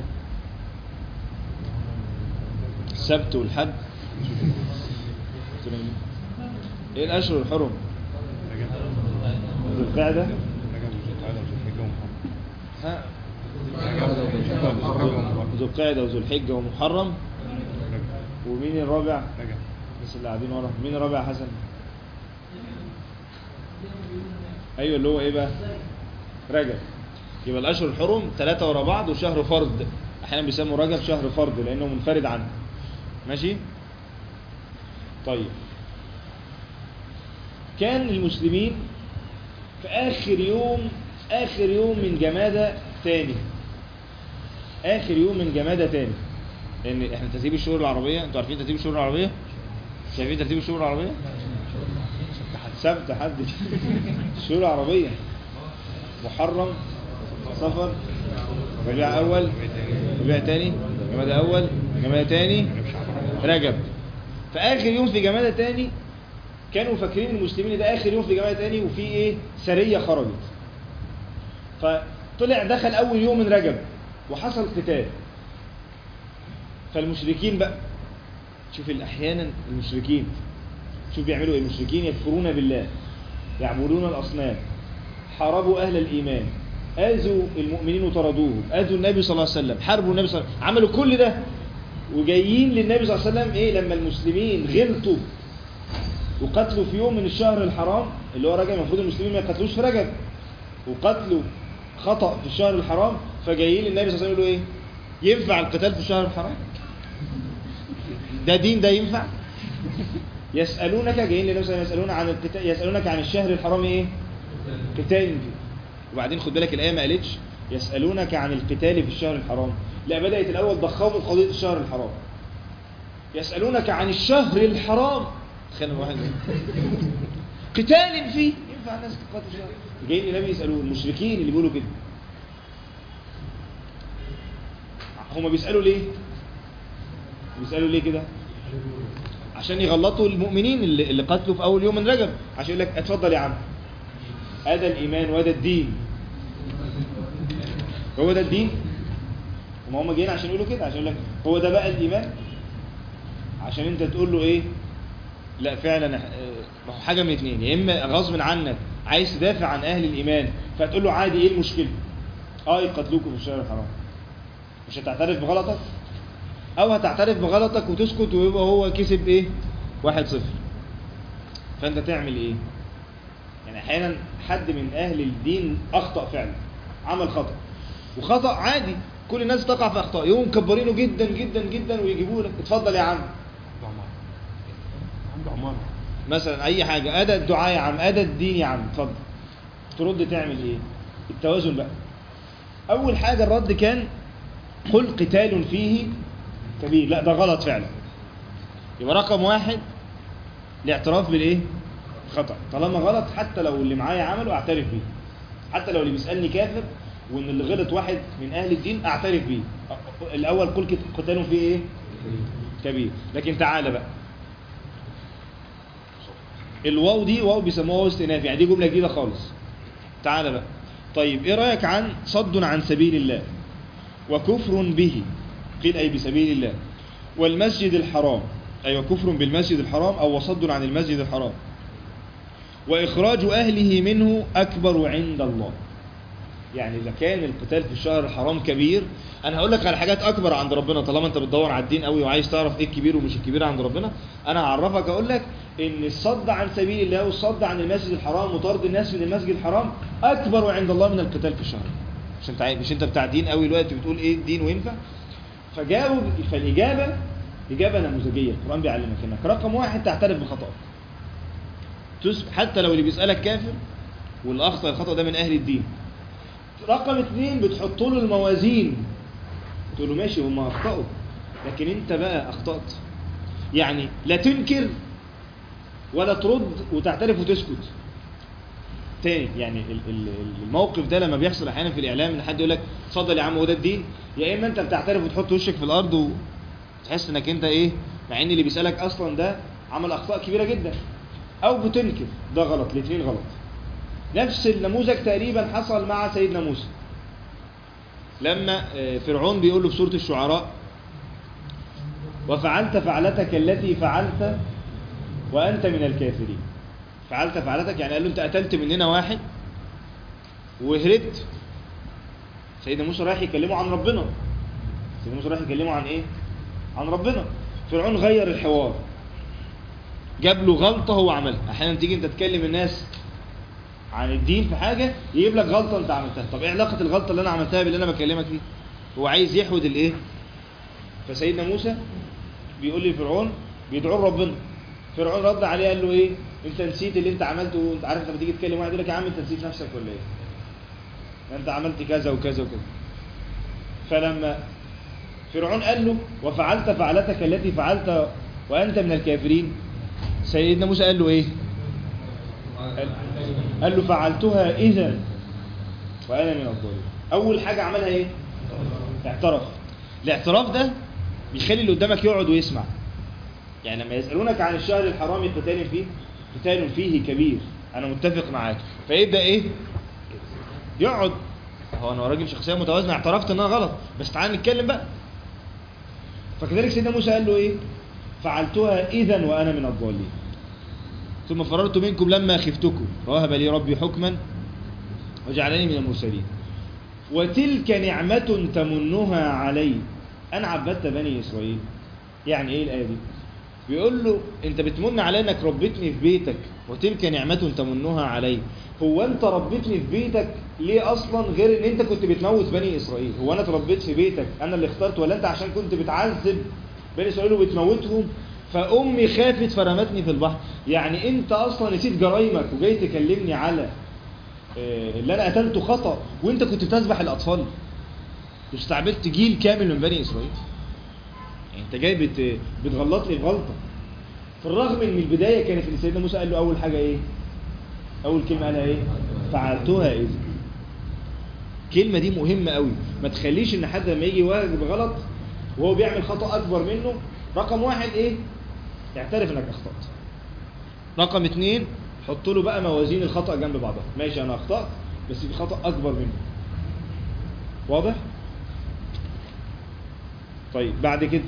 Speaker 1: السبت والحد ايه الاشهر الحرم ذو القعده ها ذو القعده وذو الحجه ومحرم ومين الرابع الناس اللي قاعدين ورا مين الرابع يا حسن ايوه اللي هو ايه بقى رجب يبقى الاشهر الحرم ثلاثة ورا بعض وشهر فرد احيانا بيسموا رجب شهر فرد لانه منفرد عنه ماشي طيب كان المسلمين في اخر يوم اخر يوم من جمادة تاني اخر يوم من جمادة تاني لان احنا ترتيب الشهور العربية انتوا عارفين ترتيب الشهور العربية شايفين ترتيب الشهور العربية سبت حد الشهور العربية محرم صفر ربيع أول ربيع تاني جمادى أول جمادى تاني رجب فآخر يوم في جمادى تاني كانوا فاكرين المسلمين ده آخر يوم في جمادى تاني وفي إيه سرية خرجت فطلع دخل أول يوم من رجب وحصل قتال فالمشركين بقى شوف أحيانا المشركين شوف بيعملوا ايه المشركين يكفرون بالله يعبدون الأصنام حاربوا أهل الإيمان آذوا المؤمنين وطردوهم آذوا النبي صلى الله عليه وسلم حاربوا النبي صلى الله عليه وسلم عملوا كل ده وجايين للنبي صلى الله عليه وسلم ايه لما المسلمين غلطوا وقتلوا في يوم من الشهر الحرام اللي هو رجب المفروض المسلمين ما يقتلوش في رجب وقتلوا خطأ في الشهر الحرام فجايين للنبي صلى الله عليه وسلم يقولوا ايه ينفع القتال في الشهر الحرام ده دين ده ينفع يسألونك جايين للنبي صلى الله عليه وسلم يسألون عن القتال يسألونك عن الشهر الحرام ايه قتال فيه وبعدين خد بالك الآية ما قالتش يسألونك عن القتال في الشهر الحرام لا بدأت الأول ضخموا قضية الشهر الحرام يسألونك عن الشهر الحرام تخيل واحد قتال فيه ينفع الناس تقاتل الشهر جايين للنبي يسألوه المشركين اللي بيقولوا كده هما بيسألوا ليه بيسألوا ليه كده عشان يغلطوا المؤمنين اللي, اللي قتلوا في اول يوم من رجب عشان يقول لك اتفضل يا عم هذا الايمان وهذا الدين هو ده الدين وما هم جايين عشان يقولوا كده عشان يقول لك هو ده بقى الايمان عشان انت تقول له ايه لا فعلا ما هو حاجه من اتنين يا اما غصب عنك عايز تدافع عن اهل الايمان فتقول له عادي ايه المشكله اه يقتلوكوا في الشهر الحرام مش هتعترف بغلطك او هتعترف بغلطك وتسكت ويبقى هو كسب ايه واحد صفر فانت تعمل ايه يعني احيانا حد من اهل الدين اخطأ فعلا عمل خطأ وخطأ عادي كل الناس تقع في اخطاء يوم مكبرينه جدا جدا جدا ويجيبوا لك اتفضل يا عم
Speaker 2: عنده عمارة
Speaker 1: مثلا اي حاجة ادى الدعاء يا عم ادى الدين يا عم اتفضل ترد تعمل ايه التوازن بقى اول حاجة الرد كان قل قتال فيه كبير لا ده غلط فعلا يبقى رقم واحد الاعتراف بالايه خطأ طالما غلط حتى لو اللي معايا عمله اعترف بيه حتى لو اللي بيسألني كافر وان اللي غلط واحد من اهل الدين اعترف بيه الاول قل كت- قتال فيه ايه كبير لكن تعالى بقى الواو دي واو بيسموها واو استئناف يعني دي جمله جديده خالص تعالى بقى طيب ايه رايك عن صد عن سبيل الله وكفر به قيل اي بسبيل الله والمسجد الحرام اي وكفر بالمسجد الحرام او وصد عن المسجد الحرام واخراج اهله منه اكبر عند الله يعني اذا كان القتال في الشهر الحرام كبير انا هقول لك على حاجات اكبر عند ربنا طالما انت بتدور على الدين قوي وعايز تعرف ايه الكبير ومش الكبير عند ربنا انا هعرفك اقول لك ان الصد عن سبيل الله والصد عن المسجد الحرام وطرد الناس من المسجد الحرام اكبر عند الله من القتال في الشهر مش انت عايز- مش انت بتاع دين قوي دلوقتي بتقول ايه الدين وينفع فجاوب فالاجابه اجابه نموذجيه القران بيعلمك انك رقم واحد تعترف بخطأك تس- حتى لو اللي بيسألك كافر واللي أخطأ الخطأ ده من أهل الدين رقم اتنين بتحط له الموازين تقول له ماشي هم أخطأوا لكن أنت بقى أخطأت يعني لا تنكر ولا ترد وتعترف وتسكت تاني يعني ال- ال- ال- الموقف ده لما بيحصل احيانا في الاعلام ان حد يقول لك اتفضل يا عم هو ده الدين يا اما انت بتعترف وتحط وشك في الارض وتحس انك انت ايه مع ان اللي بيسالك اصلا ده عمل اخطاء كبيره جدا او بتنكر ده غلط الاثنين غلط نفس النموذج تقريبا حصل مع سيدنا موسى لما آه، فرعون بيقول له في سوره الشعراء وفعلت فعلتك التي فعلت وانت من الكافرين فعلت فعلتك يعني قال له انت قتلت مننا واحد وهربت سيدنا موسى رايح يكلمه عن ربنا سيدنا موسى رايح يكلمه عن ايه عن ربنا فرعون غير الحوار جاب له غلطة هو عملها احيانا تيجي انت تكلم الناس عن الدين في حاجة يجيب لك غلطة انت عملتها طب ايه علاقة الغلطة اللي انا عملتها باللي انا بكلمك فيه هو عايز يحود الايه فسيدنا موسى بيقول لفرعون بيدعو ربنا فرعون رد عليه قال له ايه انت نسيت اللي انت عملته وانت عارف لما تيجي تكلم واحد يقول لك يا عم انت نسيت نفسك ولا ايه انت عملت كذا وكذا وكذا فلما فرعون قال له وفعلت فعلتك التي فعلت وانت من الكافرين سيدنا موسى قال له ايه قال- قال له فعلتها اذا وانا من الظالمين اول حاجه عملها ايه اعترف الاعتراف ده بيخلي اللي قدامك يقعد ويسمع يعني لما يسالونك عن الشهر الحرام قتال فيه قتال فيه كبير انا متفق معاك فيبدا ايه يقعد هو انا راجل شخصيه متوازنه اعترفت ان انا غلط بس تعال نتكلم بقى فكذلك سيدنا موسى قال له ايه فعلتها اذا وانا من الضالين ثم فررت منكم لما خفتكم ووهب لي ربي حكما وجعلني من المرسلين وتلك نعمة تمنها علي أن عبدت بني إسرائيل يعني إيه الآية دي بيقول له أنت بتمن علي أنك ربيتني في بيتك وتلك نعمة تمنها علي هو أنت ربيتني في بيتك ليه أصلا غير أن أنت كنت بتموت بني إسرائيل هو أنا اتربيت في بيتك أنا اللي اخترت ولا أنت عشان كنت بتعذب بني إسرائيل وبتموتهم فأمي خافت فرمتني في البحر يعني أنت أصلا نسيت جرايمك وجاي تكلمني على آه، اللي انا قتلته خطا وانت كنت بتذبح الاطفال واستعبدت جيل كامل من بني اسرائيل يعني انت جاي بت... بتغلطني بغلطه في الرغم ان البدايه كانت اللي سيدنا موسى قال له اول حاجه ايه اول كلمه قالها ايه فعلتها اذا الكلمه دي مهمه قوي ما تخليش ان حد لما يجي يواجه بغلط وهو بيعمل خطا اكبر منه رقم واحد ايه يعترف انك اخطات رقم اتنين حط له بقى موازين الخطأ جنب بعضها ماشي انا اخطأت بس في خطأ اكبر منه واضح طيب بعد كده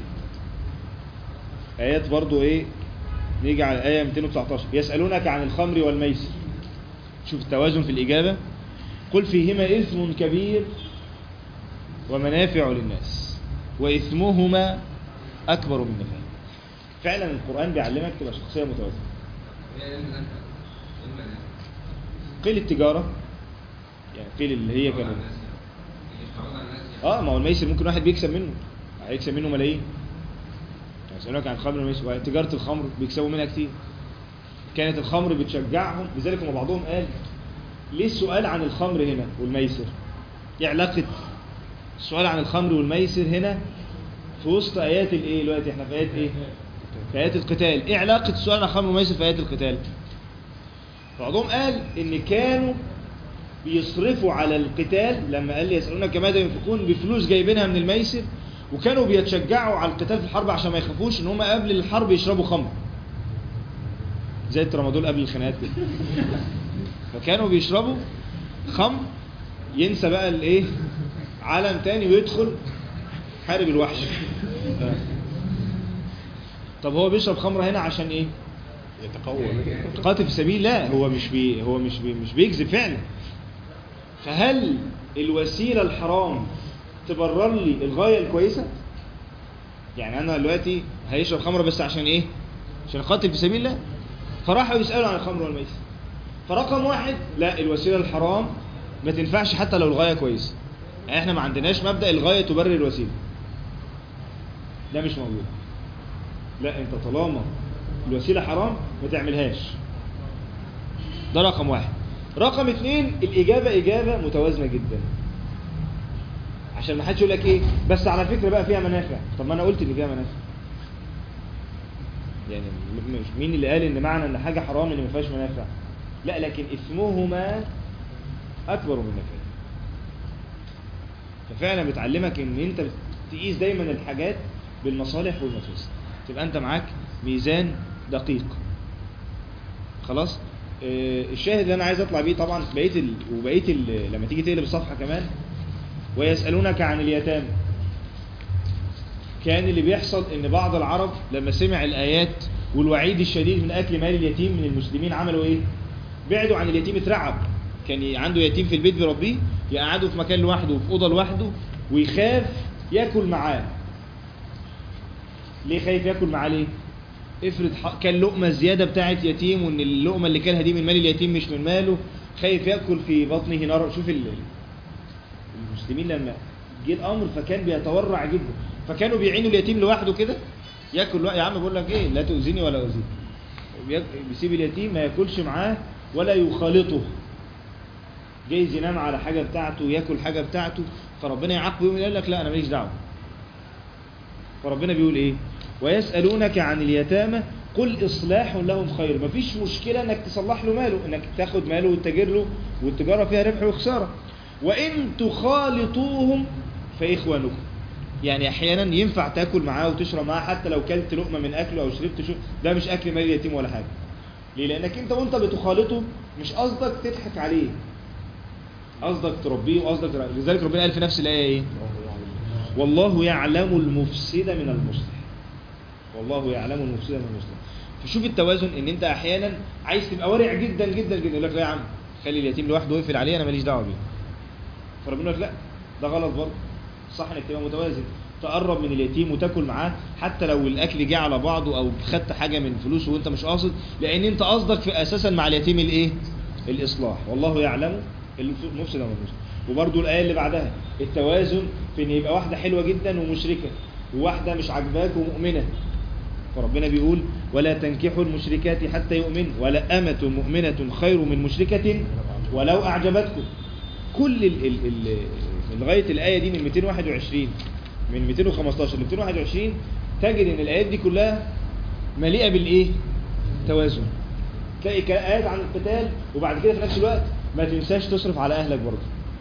Speaker 1: ايات برضو ايه نيجي على الايه 219 يسألونك عن الخمر والميسر شوف التوازن في الإجابة قل فيهما إثم كبير ومنافع للناس وإثمهما أكبر من نفعهما فعلا القرآن بيعلمك تبقى شخصية متوازنة قيل التجارة يعني قيل اللي هي كانت اه ما هو الميسر ممكن واحد بيكسب منه هيكسب منه ملايين يعني يسألونك عن الخمر والميسر تجارة الخمر بيكسبوا منها كتير كانت الخمر بتشجعهم لذلك هم بعضهم قال ليه السؤال عن الخمر هنا والميسر ايه علاقة السؤال عن الخمر والميسر هنا في وسط ايات الايه دلوقتي احنا في ايات ايه في ايات القتال ايه علاقة السؤال عن الخمر والميسر في ايات القتال بعضهم قال ان كانوا بيصرفوا على القتال لما قال لي يسألونك ماذا ينفقون بفلوس جايبينها من الميسر وكانوا بيتشجعوا على القتال في الحرب عشان ما يخافوش ان هم قبل الحرب يشربوا خمر زي الترامادول قبل الخناقات كده فكانوا بيشربوا خمر ينسى بقى الايه عالم تاني ويدخل حارب الوحش طب هو بيشرب خمره هنا عشان ايه
Speaker 2: يتقوى
Speaker 1: قاتل في سبيل الله هو مش بي هو مش بي مش بيكذب فعلا فهل الوسيلة الحرام تبرر لي الغاية الكويسة يعني انا دلوقتي هيشرب خمرة بس عشان ايه عشان قاتل في سبيل الله فراحوا يسألوا عن الخمر والميسر فرقم واحد لا الوسيلة الحرام ما تنفعش حتى لو الغاية كويسة يعني احنا ما عندناش مبدأ الغاية تبرر الوسيلة ده مش موجود لا انت طالما الوسيلة حرام ما تعملهاش ده رقم واحد رقم اتنين الإجابة إجابة متوازنة جدا عشان ما حدش يقول لك ايه بس على فكرة بقى فيها منافع طب ما انا قلت ان فيها منافع يعني م- مش مين اللي قال ان معنى ان حاجة حرام ان ما فيهاش منافع لا لكن اسمهما اكبر من نفعه ففعلا بتعلمك ان انت تقيس دايما الحاجات بالمصالح والمفاسد تبقى انت معاك ميزان دقيق خلاص آه، الشاهد اللي انا عايز اطلع بيه طبعا بقيه ال... وبقيه ال... لما تيجي تقلب الصفحه كمان ويسالونك عن اليتامى كان اللي بيحصل ان بعض العرب لما سمع الايات والوعيد الشديد من اكل مال اليتيم من المسلمين عملوا ايه بعدوا عن اليتيم اترعب كان ي- عنده يتيم في البيت بيربيه يقعده في مكان لوحده وفي اوضه لوحده ويخاف ياكل معاه ليه خايف ياكل معاه ليه افرض ح- كان لقمه زياده بتاعه يتيم وان اللقمه اللي كلها دي من مال اليتيم مش من ماله خايف ياكل في بطنه نار شوف ال- المسلمين لما جه الامر فكان بيتورع جدا فكانوا بيعينوا اليتيم لوحده كده ياكل لوحده. يا عم بقول لك ايه لا تؤذيني ولا اؤذيك بياك- بيسيب اليتيم ما ياكلش معاه ولا يخالطه جايز ينام على حاجه بتاعته ياكل حاجه بتاعته فربنا يعاقبه يوم يقول لك لا انا ماليش دعوه فربنا بيقول ايه ويسالونك عن اليتامى قل اصلاح لهم خير مفيش مشكله انك تصلح له ماله انك تاخد ماله وتتاجر له والتجاره فيها ربح وخساره وان تخالطوهم فاخوانكم يعني احيانا ينفع تاكل معاه وتشرب معاه حتى لو كلت لقمه من اكله او شربت شو ده مش اكل مال اليتيم ولا حاجه ليه لانك انت وانت بتخالطه مش قصدك تضحك عليه قصدك تربيه وقصدك تربيه. لذلك ربنا قال في نفس الايه ايه والله يعلم المفسد من المصلح والله يعلم المفسد من المصلح فشوف التوازن ان انت احيانا عايز تبقى ورع جدا جدا جدا يقول لك لا يا عم خلي اليتيم لوحده ويقفل عليه انا ماليش دعوه بيه فربنا يقول لك لا ده غلط برضه صح انك تبقى متوازن تقرب من اليتيم وتاكل معاه حتى لو الاكل جه على بعضه او خدت حاجه من فلوسه وانت مش قاصد لان انت قصدك في اساسا مع اليتيم الايه الاصلاح والله يعلم المفسد من المصلح وبرضه الايه اللي بعدها التوازن في ان يبقى واحده حلوه جدا ومشركه وواحده مش عاجباك ومؤمنه فربنا بيقول ولا تنكحوا المشركات حتى يؤمنوا ولا أمة مؤمنة خير من مشركة ولو أعجبتكم كل ال ال ال لغاية الآية دي من 221 من 215 ل 221 تجد ان الآيات دي كلها مليئة بالإيه؟ توازن تلاقي ك- آيات عن القتال وبعد كده في نفس الوقت ما تنساش تصرف على أهلك برضه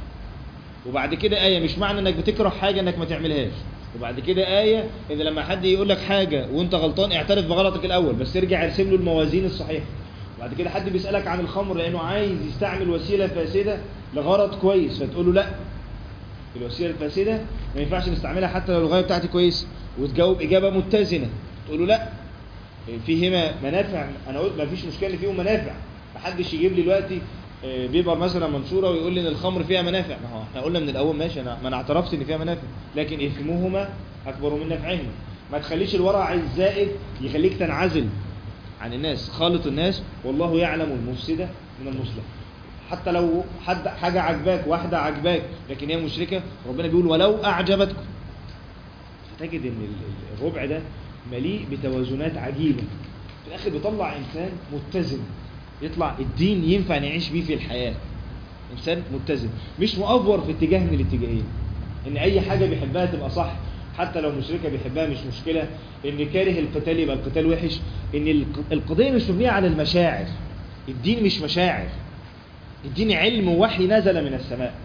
Speaker 1: وبعد كده آية مش معنى انك بتكره حاجة انك ما تعملهاش وبعد كده آية ان لما حد يقول لك حاجة وانت غلطان اعترف بغلطك الاول بس ارجع ارسم له الموازين الصحيحة وبعد كده حد بيسألك عن الخمر لانه عايز يستعمل وسيلة فاسدة لغرض كويس فتقول له لا الوسيلة الفاسدة ما ينفعش نستعملها حتى لو الغاية بتاعتي كويس وتجاوب إجابة متزنة تقول له لا فيهما منافع انا قلت ما فيش مشكله ان فيهم منافع محدش يجيب لي دلوقتي آه، بيبر مثلا منشوره ويقول لي ان الخمر فيها منافع ما هو احنا قلنا من الاول ماشي انا ما انا اعترفت ان فيها منافع لكن اثمهما اكبر من نفعهما ما تخليش الورع الزائد يخليك تنعزل عن الناس خالط الناس والله يعلم المفسد من المصلح حتى لو حد حاجه عجباك واحده عجباك لكن هي مشركه ربنا بيقول ولو اعجبتكم فتجد ان ال- ال- الربع ده مليء بتوازنات عجيبة في الاخر بيطلع انسان متزن يطلع الدين ينفع نعيش بيه في الحياة انسان متزن مش مؤفور في اتجاه من الاتجاهين ان اي حاجة بيحبها تبقى صح حتى لو مشركة بيحبها مش مشكلة ان كاره القتال يبقى القتال وحش ان الق- القضية مش مبنية على المشاعر الدين مش مشاعر الدين علم ووحي نزل من السماء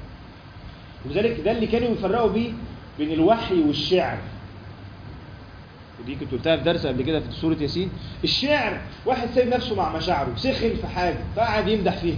Speaker 1: ولذلك ده اللي كانوا يفرقوا بيه بين الوحي والشعر ودي كنت قلتها في درس قبل كده في سورة ياسين الشعر واحد سايب نفسه مع مشاعره سخن في حاجة فقعد يمدح فيها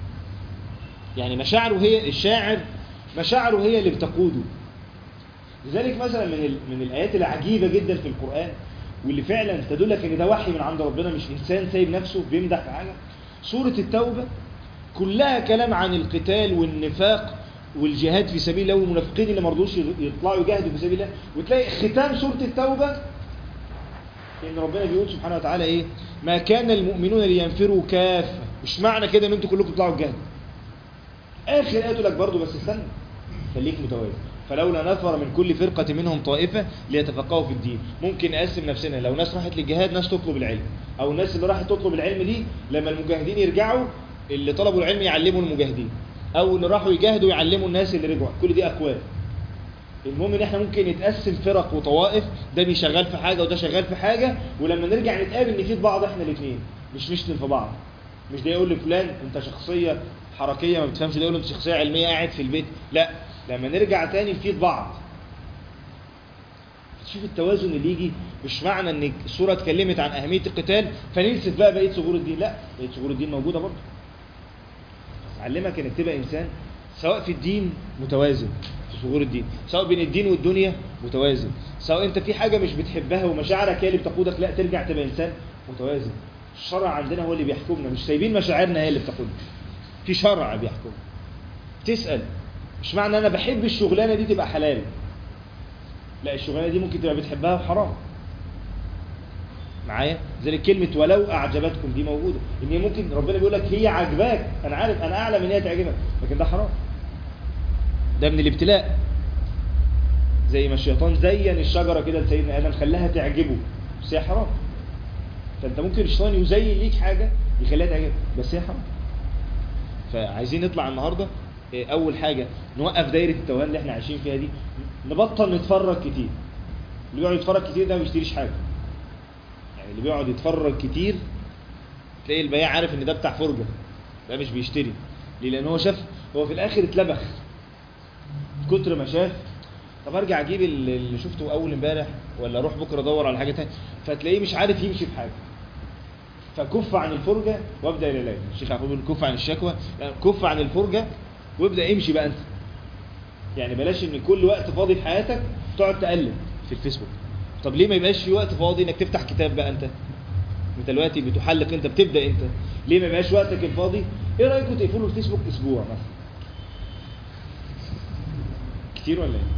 Speaker 1: يعني مشاعره هي الشاعر مشاعره هي اللي بتقوده لذلك مثلا من ال... من الآيات العجيبة جدا في القرآن واللي فعلا تدلك ان ده وحي من عند ربنا مش انسان سايب نفسه بيمدح في حاجة سورة التوبة كلها كلام عن القتال والنفاق والجهاد في سبيل الله والمنافقين اللي ما رضوش يطلعوا يجاهدوا في سبيل الله وتلاقي ختام سوره التوبه ان ربنا بيقول سبحانه وتعالى ايه ما كان المؤمنون لينفروا كافه مش معنى كده ان انتوا كلكم تطلعوا تجاهدوا اخر ايه تقول لك برضه بس استنى خليك متوازن فلولا نفر من كل فرقة منهم طائفة ليتفقهوا في الدين ممكن نقسم نفسنا لو ناس راحت للجهاد ناس تطلب العلم او الناس اللي راحت تطلب العلم دي لما المجاهدين يرجعوا اللي طلبوا العلم يعلموا المجاهدين او اللي راحوا يجاهدوا يعلموا الناس اللي رجعوا كل دي اقوال المهم ان احنا ممكن نتقسم فرق وطوائف ده بيشغال في حاجة وده شغال في حاجة ولما نرجع نتقابل نفيد بعض احنا الاثنين مش نشتم في بعض مش ده يقول لفلان انت شخصية حركية ما بتفهمش ده يقول له انت شخصية علمية قاعد في البيت لا لما نرجع تاني نفيد بعض تشوف التوازن اللي يجي مش معنى ان السورة اتكلمت عن اهمية القتال فننسف بقى بقية ثغور الدين لا بقية ثغور الدين موجودة برضه علمك انك تبقى انسان سواء في الدين متوازن في ثغور الدين سواء بين الدين والدنيا متوازن سواء انت في حاجة مش بتحبها ومشاعرك هي اللي بتقودك لا ترجع تبقى انسان متوازن الشرع عندنا هو اللي بيحكمنا مش سايبين مشاعرنا هي اللي بتقودنا في شرع بيحكمنا تسأل مش معنى انا بحب الشغلانة دي تبقى حلال لا الشغلانة دي ممكن تبقى بتحبها وحرام معايا زي كلمة ولو أعجبتكم دي موجودة إن هي ممكن ربنا بيقول لك هي عجباك أنا عارف أنا أعلم إن هي تعجبك لكن ده حرام ده من الابتلاء زي ما الشيطان زين الشجرة كده لسيدنا آدم خلاها تعجبه بس هي حرام فأنت ممكن الشيطان يزين ليك حاجة يخليها تعجبك بس هي حرام فعايزين نطلع النهاردة أول حاجة نوقف دايرة التوهان اللي احنا عايشين فيها دي نبطل نتفرج كتير اللي بيقعد يتفرج كتير ده ما بيشتريش حاجة يعني اللي بيقعد يتفرج كتير تلاقي البياع عارف ان ده بتاع فرجة ده مش بيشتري ليه لان هو شاف هو في الاخر اتلبخ كتر ما شاف طب ارجع اجيب اللي شفته اول امبارح ولا اروح بكره ادور على حاجه ثانيه فتلاقيه مش عارف يمشي في حاجه فكف عن الفرجه وابدا العلاج الشيخ يعقوب بيقول كف عن الشكوى يعني كف عن الفرجه وابدا امشي بقى انت يعني بلاش ان كل وقت فاضي في حياتك تقعد تقلب في الفيسبوك طب ليه ما يبقاش في وقت فاضي انك تفتح كتاب بقى انت انت دلوقتي بتحلق انت بتبدا انت ليه ما يبقاش وقتك الفاضي ايه رايكم تقفلوا الفيسبوك اسبوع مثلا كتير ولا ايه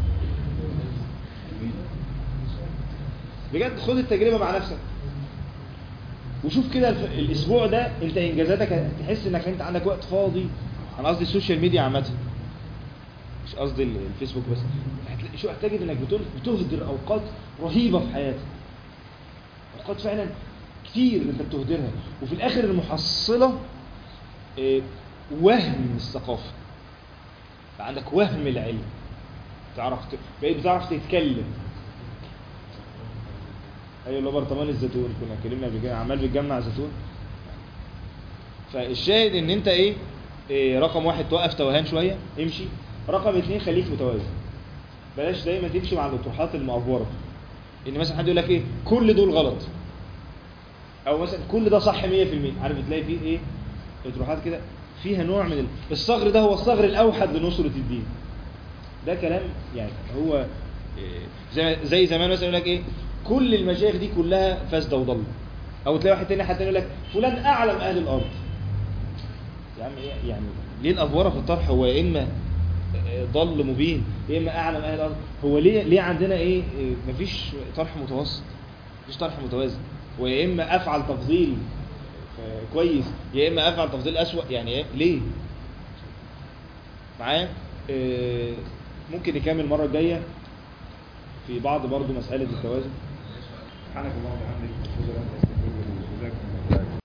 Speaker 1: بجد خد التجربه مع نفسك وشوف كده الاسبوع ده انت انجازاتك هتحس انك انت عندك وقت فاضي انا قصدي السوشيال ميديا عامه مش قصدي الفيسبوك بس هتلاقي شو هتجد انك بتهدر اوقات رهيبه في حياتك اوقات فعلا كتير انت بتهدرها وفي الاخر المحصله وهم الثقافه عندك وهم العلم تعرف ت... بقيت بتعرف تتكلم ايوه اللي هو برطمان الزيتون كنا اتكلمنا قبل كده عمال بتجمع زيتون فالشاهد ان انت ايه, إيه رقم واحد توقف توهان شويه امشي رقم اثنين خليك متوازن بلاش دايما تمشي مع الاطروحات المأفورة ان مثلا حد يقول لك ايه كل دول غلط او مثلا كل ده صح 100% عارف تلاقي فيه ايه اطروحات كده فيها نوع من الصغر ده هو الصغر الاوحد لنصرة الدين ده كلام يعني هو زي زي زمان مثلا يقول لك ايه كل المشايخ دي كلها فاسده وضل او تلاقي واحد تاني حتى يقول لك فلان اعلم اهل الارض يا عم ايه يعني ليه الافوره في الطرح هو يا اما ضل مبين يا اما اعلم اهل الارض هو ليه ليه عندنا ايه, إيه مفيش طرح متوسط مفيش طرح متوازن ويا اما افعل تفضيل كويس يا اما افعل تفضيل اسوأ يعني ايه ليه معايا إيه ممكن نكمل المره الجايه في بعض برضو مساله التوازن سبحانك اللهم وبحمدك اشهد ان لا اله الا انت استغفرك